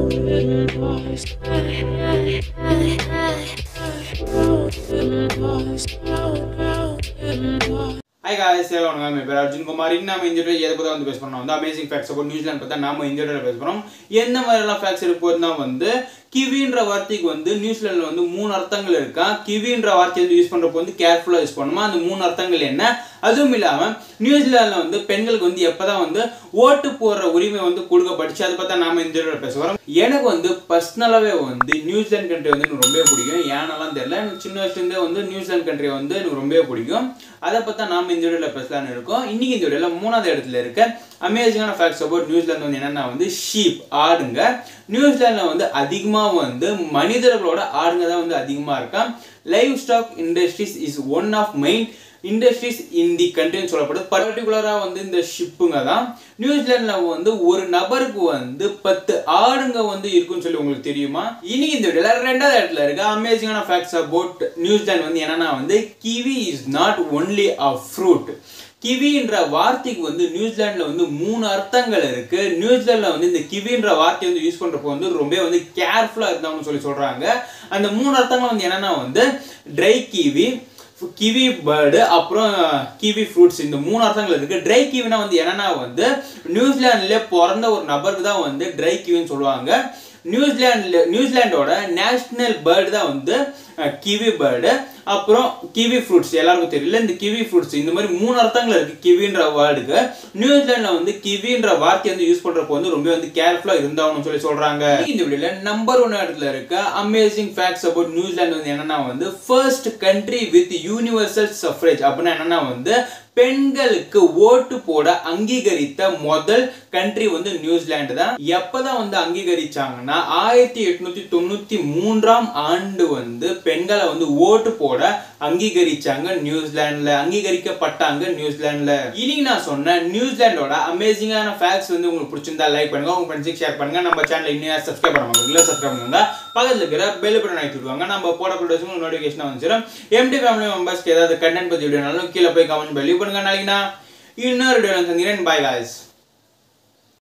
hi guys எல்லாம் வணக்கம் என் பேர் அர்ஜுன் குமார் இன்னும் நம்ம இந்த வீடியோ எதை பற்றி வந்து பேச போறோம் வந்து அமேசிங் ஃபேக்ட்ஸ் அப்போ நியூசிலாந்து பற்றி நாம இந்த வீடியோவில் பேச போகிறோம் எந்த மாதிரிலாம் ஃபேக்ட்ஸ் இருக்க போதுனா வந்து கிவின்ற வார்த்தைக்கு வந்து நியூசிலாண்டில் வந்து மூணு அர்த்தங்கள் இருக்கா கிவின்ற வார்த்தையை வந்து யூஸ் பண்ணுறப்போ வந்து கேர்ஃபுல்லாக யூஸ் பண்ணணுமா அந்த மூணு அர்த்தங்கள் என்ன அதுவும் இல்லாமல் நியூசிலாந்தில் வந்து பெண்களுக்கு வந்து எப்போ தான் வந்து ஓட்டு போடுற உரிமை வந்து கொடுக்கப்பட்டுச்சு அதை பார்த்தா நாம இந்த வீடியோவில் பேச போகிறோம் எனக்கு வந்து பர்சனலாகவே வந்து நியூசிலாந்து கண்ட்ரி வந்து எனக்கு ரொம்பவே பிடிக்கும் ஏன்னெல்லாம் தெரியல எனக்கு சின்ன வயசுலேருந்தே வந்து நியூசிலாந்து கண்ட்ரி வந்து எனக்கு ரொம்பவே பிடிக்கும் அதை பார்த்தா நாம இந்த வீடியோவில் பேசலாம்னு இருக்கோம் இன்னைக்கு இந்த வீடியோவில் மூணாவது இடத்துல இருக்க அமேசிங்கான ஃபேக்ட்ஸ் அபவுட் நியூசிலாந்து வந்து என்னென்னா வந்து ஷீப் ஆடுங்க நியூசிலாண்டில் வந்து அதிகமாக வந்து மனிதர்களோட ஆடுங்க தான் வந்து அதிகமாக இருக்கா live stock industries is one of main industries in the கண்ட்ரின்னு சொல்லப்படுது பர்டிகுலராக வந்து இந்த ஷிப்புங்க தான் நியூசிலாண்டில் வந்து ஒரு நபருக்கு வந்து பத்து ஆடுங்க வந்து இருக்குன்னு சொல்லி உங்களுக்கு தெரியுமா இன்னைக்கு இந்த வீடியோவில் ரெண்டாவது இடத்துல இருக்க அமேசிங்கான ஃபேக்ட்ஸ் அபவுட் நியூசிலாந்து வந்து என்னன்னா வந்து kiwi is not only a fruit கிவின்ற வார்த்தைக்கு வந்து நியூசிலாண்டில் வந்து மூணு அர்த்தங்கள் இருக்கு நியூசிலாண்டில் வந்து இந்த கிவின்ற வார்த்தையை வந்து யூஸ் பண்ணுறப்போ வந்து ரொம்ப வந்து கேர்ஃபுல்லாக இருந்தாங்கன்னு சொல்லி சொல்கிறாங்க அந்த மூணு அர்த்தங்கள் வந்து என்னன்னா வந்து ட்ரை கிவி கிவி பேர்டு அப்புறம் கிவி ஃப்ரூட்ஸ் இந்த மூணு அர்த்தங்கள் இருக்கு ட்ரை கிவினா வந்து என்னன்னா வந்து நியூசிலாந்துல பிறந்த ஒரு நபருக்கு தான் வந்து ட்ரை கிவின்னு சொல்லுவாங்க நியூசிலாண்டில் நியூசிலாண்டோட நேஷ்னல் பேர்டு தான் வந்து கிவி பேர்டு அப்புறம் கிவி ஃப்ரூட்ஸ் எல்லாருக்கும் தெரியல இந்த கிவி ஃப்ரூட்ஸ் இந்த மாதிரி மூணு அர்த்தங்கள் இருக்கு கிவின்ற வேர்டுக்கு நியூசிலாண்டில் வந்து கிவின்ற வார்த்தை வந்து யூஸ் பண்றப்போ வந்து ரொம்ப வந்து கேர்ஃபுல்லாக இருந்தாகணும்னு சொல்லி சொல்றாங்க இந்த வீடியோல நம்பர் ஒன் இடத்துல இருக்க அமேசிங் ஃபேக்ட்ஸ் அபவுட் நியூசிலாந்து வந்து என்னன்னா வந்து first country with universal suffrage அப்படின்னா என்னன்னா வந்து பெண்களுக்கு ஓட்டு போட அங்கீகரித்த முதல் கண்ட்ரி வந்து நியூசிலாந்து தான் எப்பதான் வந்து அங்கீகரிச்சாங்கன்னா ஆயிரத்தி எட்நூத்தி தொண்ணூத்தி மூன்றாம் ஆண்டு வந்து பெண்களை வந்து ஓட்டு போட அங்கீகரிச்சாங்க நியூசிலாந்துல அங்கீகரிக்கப்பட்டாங்க நியூசிலாந்துல இன்னைக்கு நான் சொன்ன நியூசிலாண்டோட அமேசிங்கான ஃபேக்ட்ஸ் வந்து உங்களுக்கு பிடிச்சிருந்தா லைக் பண்ணுங்க உங்க ஃப்ரெண்ட்ஸுக்கு ஷேர் பண்ணுங்க நம்ம சேனல் இன்னும் சப்ஸ்கிரைப் பண்ண இல்லை சப்ஸ்கிரைப் பண்ணுங்க பக்கத்தில் இருக்கிற பெல் பட்டன் ஆக்கி விடுவாங்க நம்ம போடக்கூடிய உங்களுக்கு நோட்டிஃபிகேஷன் வந்துச்சிடும் எம்டி ஃபேமிலி மெம்பர்ஸ்க்கு ஏதாவது கண்டென்ட் பற்றி வீடியோனாலும் கீழே போய் கமெண்ட் பண்ணி பண்ணுங்க நாளைக்கு நான் இன்னொரு வீடியோ சந்திக்கிறேன் பாய் காய்ஸ்